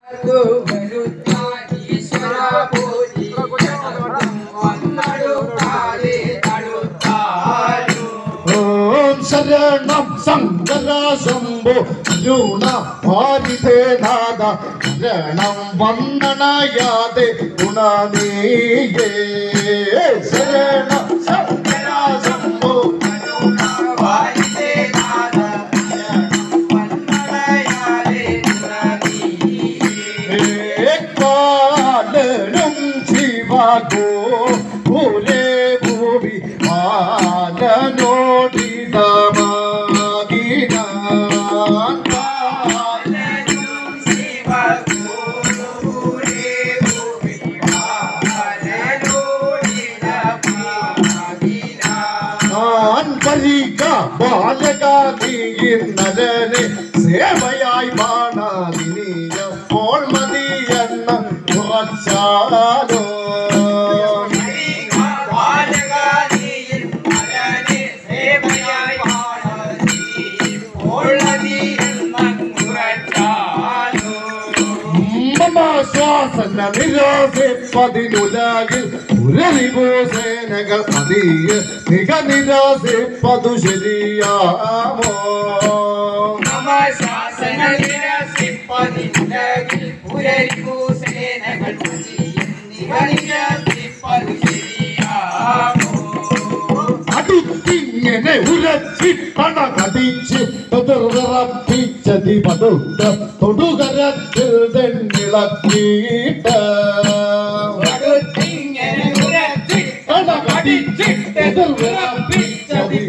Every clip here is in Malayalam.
ഓം ശരണം ശങ്കര ശംഭോ യൂണ ഭാരിതേ നാദ ശരണം വന്ദനയാതെ ഗുണനീയേ ശരണം ശങ്കര ശംഭോ കാലനും ശിവഗോ ഭൂലേ ഭൂവി മാലനോടിതമാകിനാൻ ഞാൻ വരിക ബാലക നീ ഇന്നലെ സേവയായി ബാണാതിനിയപ്പോൾ മതി എന്ന ഉറച്ചാലോ മമാശ്വാസന നിരാസിപ്പതിനുലാകിൽ ഉരവിഭൂസേനകൾ അതിയ നിക നിരാസിപ്പതു ശരിയാമോ അടുത്തിങ്ങനെ ഉരച്ചി പണ കടിച്ച് വിറപ്പിച്ചതി പടുത്ത തൊടുകരത്തിൽ തെന്നിളക്കിയിട്ട് പണ കടിച്ചിട്ട് വിറപ്പിച്ചതി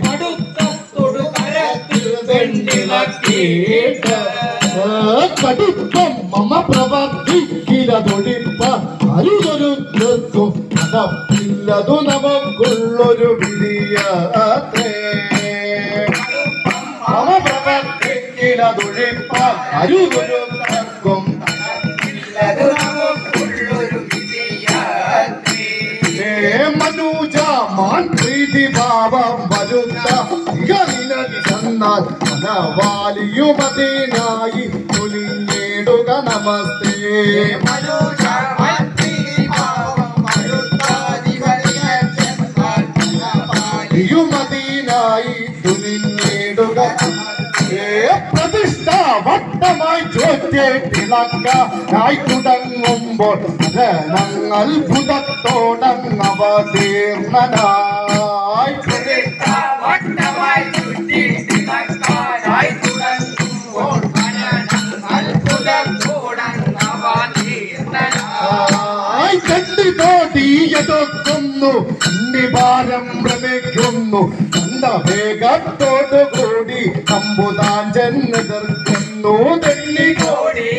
തെന്നിളക്കിയിട്ട് കടുപ്പം മമ പ്രവർത്തിക്കിലതൊടിപ്പ അരുതൊരു അതപ്പില്ലതു നമുക്കുള്ളൊരു വിധിയാത്രേ മമ പ്രവർത്തിക്കിലതൊഴിപ്പ അരുതൊരു തർക്കം ഏ മനുജ മാൻ പ്രീതി ഭാവം വരുത്ത ചെന്നാൽ മനവാലിയുമതിനായി കുനിഞ്ഞിടുക നമസ്തേ യുമതിനായി തുനിഞ്ഞിടുക ഏ പ്രതിഷ്ഠ വട്ടമായി ചോദ്യത്തിളക്കായി തുടങ്ങുമ്പോൾ ഞങ്ങൾ ഭുതത്തോടങ്ങവതീർണനായി ആയി കണ്ടി തോടിയതൊക്കുന്നു നിവാരം ഭ്രമിക്കുന്നു കണ്ട വേഗത്തോടു കൂടി അമ്പുതാൻ ചെന്നെതിർക്കുന്നു തെന്നിക്കോ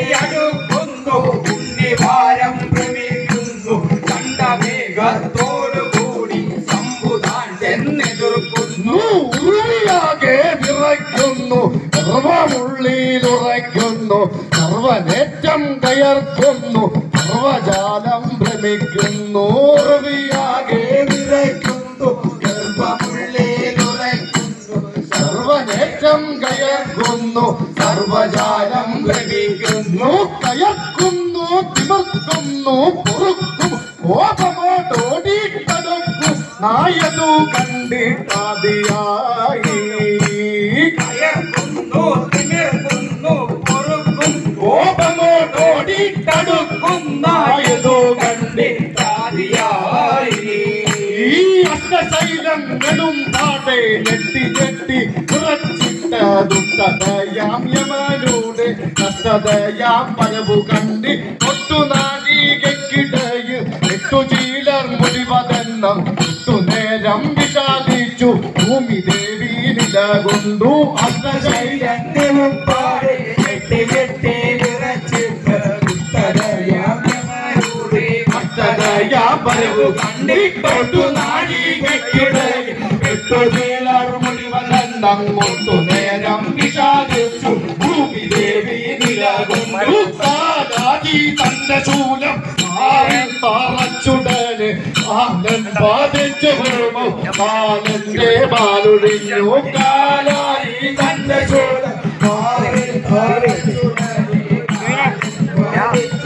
ഭാരം ഭ്രമിക്കുന്നു കണ്ട വേഗത്തോടുകൂടി സമ്പുതാൻ ചെന്നെതിർക്കുന്നു ഉരുളിയാകെ വിറയ്ക്കുന്നു സർവമുള്ളിൽ ഉറയ്ക്കുന്നു സർവനേറ്റം കയർക്കുന്നു സർവജാലം ഭ്രമിക്കുന്നു ഉറുവിയാകെ വിറയ്ക്കുന്നു ഗർഭമുള്ളിലുറയ്ക്കുന്നു സർവനേറ്റം കയർക്കുന്നു സർവജാലം ഭ്രമിക്കുന്നു കയർക്കുന്നു തിമിർക്കുന്നു പൊറുക്കും കോപമോടോടിക്കടക്കും നായതു കണ്ടിട്ടാതിയായി കയർക്കുന്നു തിമിർക്കുന്നു പൊറുക്കും കോപമോടോടിക്കടുക്കുന്നായതു കണ്ടി കണ്ടിട്ടാതിയായി ഈ അഷ്ടശൈലങ്ങളും താടെ ഞെട്ടി ഞെട്ടി ഉറച്ചിട്ട ദുഷ്ടതയാം യമനൂടെ കഷ്ടതയാം പരവു കണ്ടി ഒട്ടു നാഴികക്കിടയിൽ എട്ടു ചീലർ മുടിവതെണ്ണം എട്ടു നേരം വിഷാദിച്ചു ഭൂമി ദേവി നിലകൊണ്ടു അഷ്ടശൈലം മുപ്പാടെ കെട്ടി കെട്ടി വിറച്ചിട്ട് ഉത്തരയാമരുടെ കഷ്ടതയാ പരവു കണ്ടിട്ടു നാഴികക്കിടയിൽ എട്ടു ചീലർ മുടിവതെണ്ണം ഒട്ടു നേരം വിഷാദിച്ചു ഭൂമി ദേവി നിലകൊണ്ടു താരാജി തന്റെ ശൂലം ആരിൽ തറച്ചുടന് ആനൻ ബാധിച്ചു വീണു കാലന്റെ പാലൊഴിഞ്ഞു കാലായി തന്റെ ശൂലം ആരിൽ തറച്ചുടന്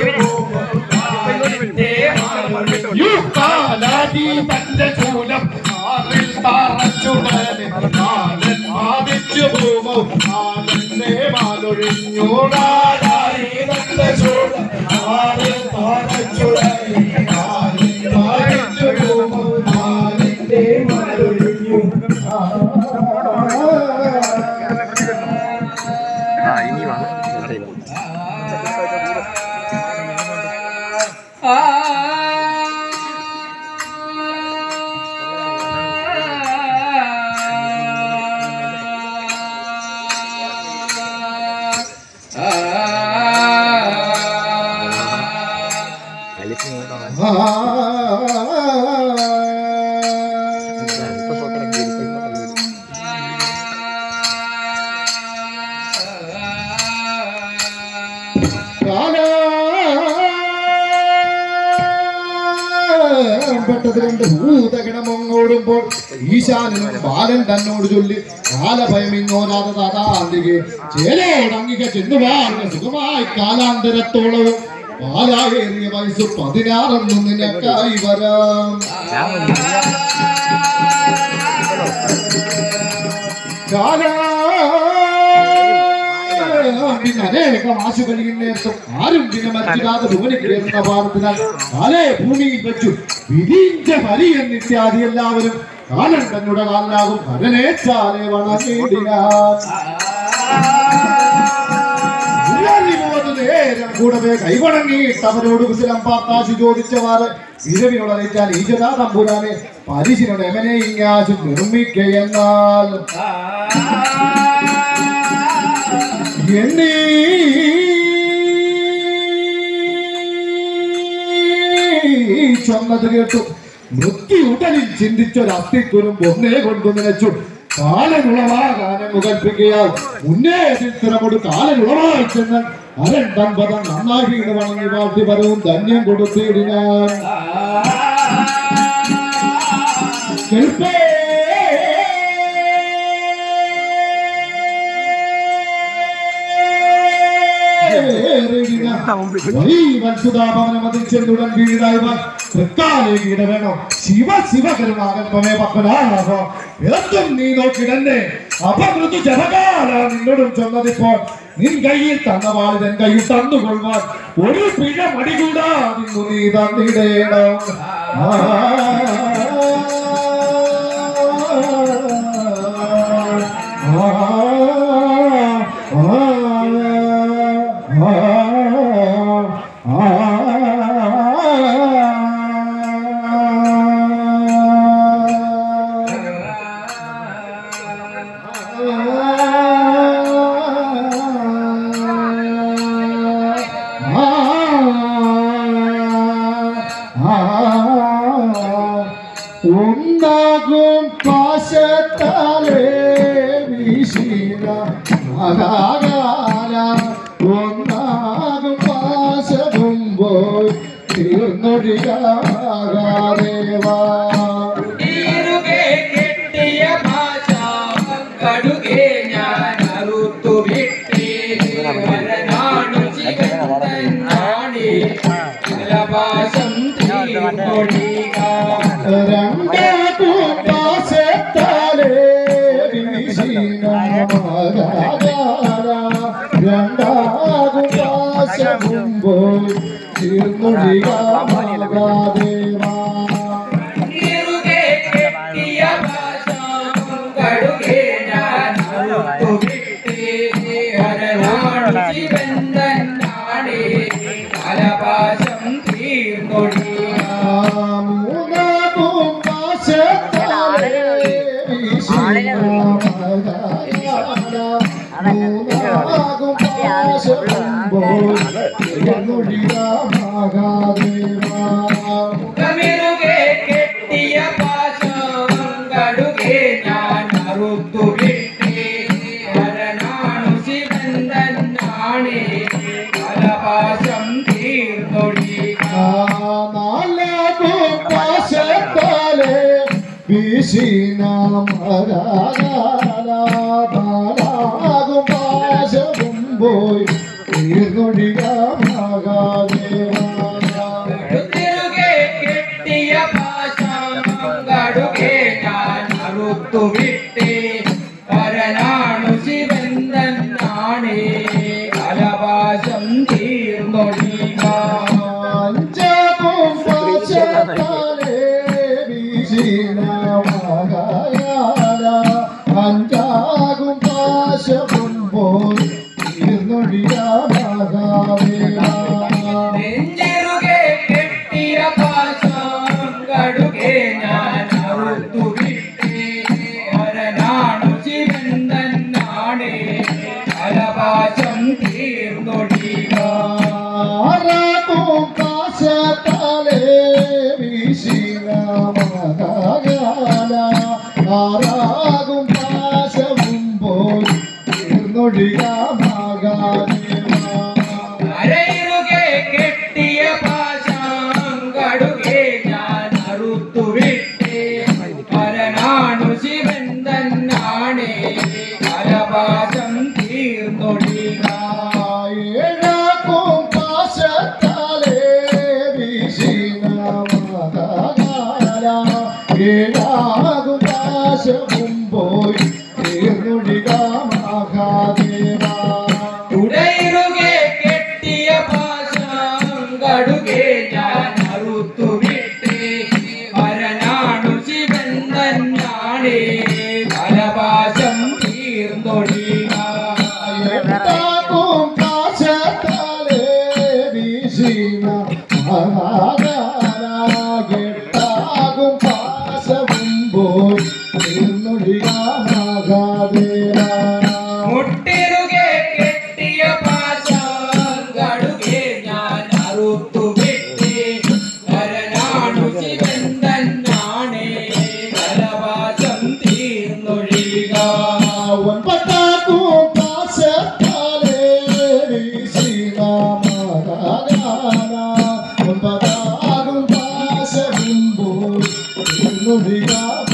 പെട്ടത് കണ്ട് ഭൂതഗണമൊങ്ങോടുമ്പോൾ ഈശാനനും ബാലൻ തന്നോട് ചൊല്ലി കാലഭയം ഇങ്ങോരാതെ താതാന്തികെ ചേലോടങ്ങിക ചെന്നുവാങ്ങ സുഖമായി കാലാന്തരത്തോളവും പാലായേറിയ വയസ്സ് പതിനാറെന്നും നിനക്കായി വരാം പിന്നെ അനേകം ആശു കഴിയുന്നേരത്തും ആരും പിന്നെ മറ്റില്ലാതെ ഭൂമി കയറുന്ന പാടത്തിനാൽ കാലേ ഭൂമിയിൽ വെച്ചു വിരിഞ്ച ബലി എന്നിത്യാദി എല്ലാവരും കാലൻ തന്നുടെ കാലിലാകും ഭരനേച്ചാലെ വണങ്ങിടിനാൻ ഉള്ളറിവോട് നേരം കൂടവേ കൈവണങ്ങിയിട്ട് അവരോട് കുശലം പാർത്താശു ചോദിച്ചവാറ് ഇരവിനോട് അറിയിച്ചാൽ ഈജനാ തമ്പുരാനെ പരിശിനോട് എമനെ ഇങ്ങാശു നിർമ്മിക്കയെന്നാൽ എണ്ണീ ചൊന്നത് കേട്ടു മൃത്യുടലിൽ ചിന്തിച്ചൊരു അസ്ഥിക്കുരും ഒന്നേ കൊണ്ടു നിലച്ചു കാലനുളവാകാനം മുകൽപ്പിക്കയാൽ മുന്നേ ചിത്രമോട് കാലനുളവായി ചെന്ന് അരണ്ടം പദം നന്നാക്കി വണങ്ങി വാട്ടി പരവും ധന്യം കൊടുത്തിടിനാൻ കേൾപ്പേ വത്സുതാപവനമതിച്ചെന്നുടൻ വീടായവൻ തൃക്കാലേ കീടവേണോ ശിവ ശിവകരുമാകൽപ്പമേ പപ്പനാകോ ഇതൊന്നും നീ നോക്കിടന്നെ അപമൃതു ജപകാല നിന്നോടും ചൊന്നതിപ്പോൾ നിൻ കയ്യിൽ തന്ന വാളിതൻ കയ്യിൽ തന്നുകൊള്ളുവാൻ ഒരു പിഴ മടികൂടാതിന്നു നീ തന്നിടേണം ഉണ്ടാകും പാശത്താലേ വീശിന മഹാകാല ഒന്നാകും പാശവും പോയി തീർന്നൊഴിയാകാദേവാ ഇരുകെ കെട്ടിയ ഭാഷ കടുകെ ഞാൻ അറുത്തു വിട്ടേ വരനാണു ചികന്തനാണി കലപാശം തീർന്നൊഴിക രണ്ടാകും പാശത്താലേ വീശിന മഹാകാല രണ്ടാകും പാശവും പോയി തീർന്നൊഴിയാകാദേവാ ഇരുകെ കെട്ടിയ ഭാഷ കടുകെ ഞാൻ അറുത്തു വിട്ടേ വരനാണു ചികന്തനാണി കലപാശം തീർന്നൊഴിക മൂന്നാകും പാശത്താലേ വീശിന മൂന്നാകും പാശവും പോയി തീർന്നൊഴിയാകാദേവാ കമിരുകെ കെട്ടിയ പാശം കടുകെ ഞാൻ അറുത്തു വിട്ടേ വരനാണു ശിവന്തനാണേ കലപാശം തീർന്നൊഴിക നാലാകും പാശത്താലേ വീശിനാകും പാശവും പോയി തീർന്നൊഴികാകാദേവാ തിരുകെ കെട്ടിയ പാശം കടുകെ ഞാൻ അറുത്തു വിട്ടേ വരനാണു ശിവന്തനാണേ കലപാശം തീർന്നൊഴിക അഞ്ചാകും പാശത്താലേ വീശിനാകായാല അഞ്ചാകും പാശവും പോയി തീർന്നൊഴിയാകാദേവാ നെഞ്ചിറുകെ കെട്ടിയ പാശം കടുകെ ഞാൻ അറുത്തു വിട്ടേ വരനാണു ശിവന്തനാണേ കലപാശം തീർന്നൊഴിക ആരാ വീശിന മഹാകാരാകെട്ടാകും പാശവും പോയി നിന്നൊഴിക മഹാദേവ മുട്ടിരുകെ കെട്ടിയ പാശം കടുകെ ഞാൻ അറുത്തു വിട്ടേ കരനാണു ശിവൻ തന്നാണേ കലവാസം തീർന്നൊഴിക ഒൻപതാക്കും പാശത്താലേ വീശിന മഹാകാര ഒൻപതാകും പാശവും പോയി നിന്നൊഴിക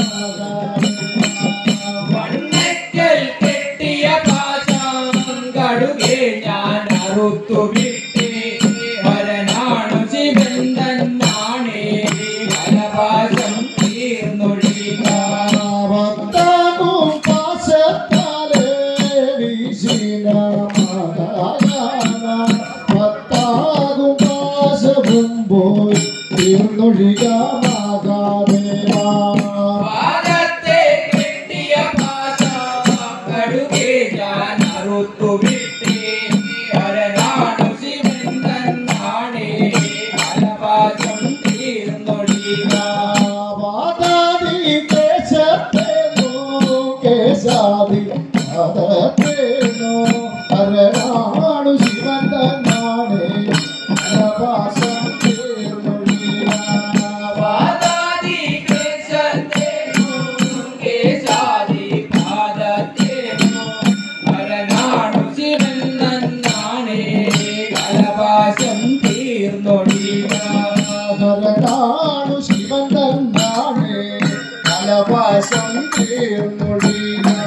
മഹാദേവ വണ്ണക്കൽ കെട്ടിയ പാശം കടുകെ ഞാൻ അറുത്തു വിട്ടേ വരനാണു ശിവൻ തന്നാണേ കലവാസം തീർന്നൊഴിക ഭക്താകും പാശത്താലേ വീശിന മഹാകാര ഭക്താകും പാശവും പോയി തീർന്നൊഴിക മഹാദേവ പാദത്തെ കെട്ടിയ പാശം കടുകെ ഞാൻ അറുത്തു വിട്ടേ ഹരനാണു ശിവൻ തന്നാണേ കലവാസം തീർന്നൊഴിക വാദാദി കേശത്തേനോ കേശാദി വാദത്തേനോ അരണാണു ശിവൻ തന്നാണേ പ്രഭാസം തീർന്നൊഴിയ പാദാദി കേശത്തേനു കേശാദി പാദത്തേനു ഹരനാണു ശിവൻ തന്നാണേ കലവാസം തീർന്നൊഴിക ഹരണാണു ശിവൻ തന്നാണേ കലവാസം തീർന്നൊഴിയ